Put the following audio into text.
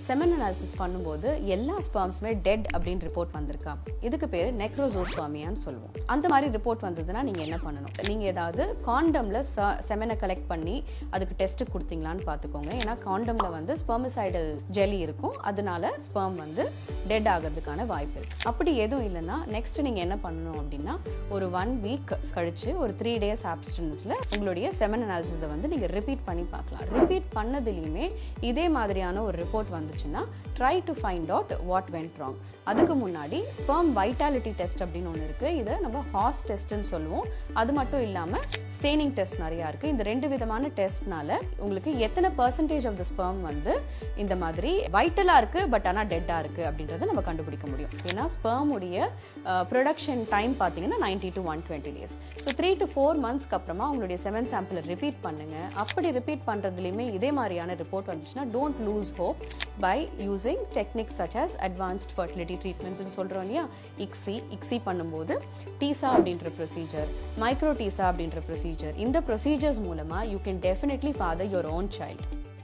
semen analysis பண்ணும்போது எல்லா ஸ்பெர்ம்ஸுமே dead அப்படின்னு ரிப்போர்ட் வந்திருக்கா இதுக்கு பேர் நெக்ரோசோஸ்பாமியான்னு சொல்லுவோம் அந்த மாதிரி ரிப்போர்ட் வந்ததுன்னா நீங்கள் என்ன பண்ணணும் நீங்கள் ஏதாவது காண்டமில் செமனை கலெக்ட் பண்ணி அதுக்கு டெஸ்ட் கொடுத்தீங்களான்னு பார்த்துக்கோங்க ஏன்னா காண்டமில் வந்து ஸ்பெர்மிசைடல் ஜெலி இருக்கும் அதனால ஸ்பெர்ம் வந்து டெட் ஆகிறதுக்கான வாய்ப்பு இருக்கு அப்படி எதுவும் இல்லைன்னா நெக்ஸ்ட் நீங்கள் என்ன பண்ணணும் அப்படின்னா ஒரு ஒன் வீக் கழிச்சு ஒரு த்ரீ டேஸ் ஆப்ஸ்டன்ஸில் உங்களுடைய செமன் அனாலிசிஸை வந்து நீங்கள் ரிப்பீட் பண்ணி பார்க்கலாம் ரிப்பீட் பண்ணதுலையுமே இதே மாதிரியான ஒரு ரிப்போர்ட் வந்துச்சுன்னா try to find out what went wrong அதுக்கு முன்னாடி ஸ்பெர்ம் வைட்டாலிட்டி டெஸ்ட் அப்படின்னு ஒன்று இருக்குது இதை நம்ம ஹாஸ் டெஸ்ட்னு சொல்லுவோம் அது மட்டும் இல்லாமல் ஸ்டெய்னிங் டெஸ்ட் நிறையா இருக்குது இந்த ரெண்டு விதமான டெஸ்ட்னால உங்களுக்கு எத்தனை பர்சன்டேஜ் ஆஃப் த ஸ்பெர்ம் வந்து இந்த மாதிரி வைட்டலாக இருக்குது பட் ஆனால் டெட்டாக இருக்குது அப்படின்றத நம்ம கண்டுபிடிக்க முடியும் ஏன்னா ஸ்பெர்முடைய ப்ரொடக்ஷன் டைம் பார்த்தீங்கன்னா ninety to one twenty days so three to four மந்த்ஸ்க்கு அப்புறமா உங்களுடைய செவன் சாம்பிளை ரிப்பீட் பண்ணுங்க அப்படி ரிப்பீட் பண்ணுறதுலையுமே இதே மாதிரியான ரிப்போர்ட் வந்துச்சுன்னா don't lose hope by using techniques such as advanced fertility ட்ரீட்மெண்ட்ஸ்னு சொல்கிறோம் இல்லையா இக்ஸி இக்ஸி பண்ணும்போது டீசா அப்படின்ற ப்ரொசீஜர் மைக்ரோ டீசா அப்படின்ற ப்ரொசீஜர் இந்த ப்ரொசீஜர்ஸ் மூலமாக you can definitely father your own child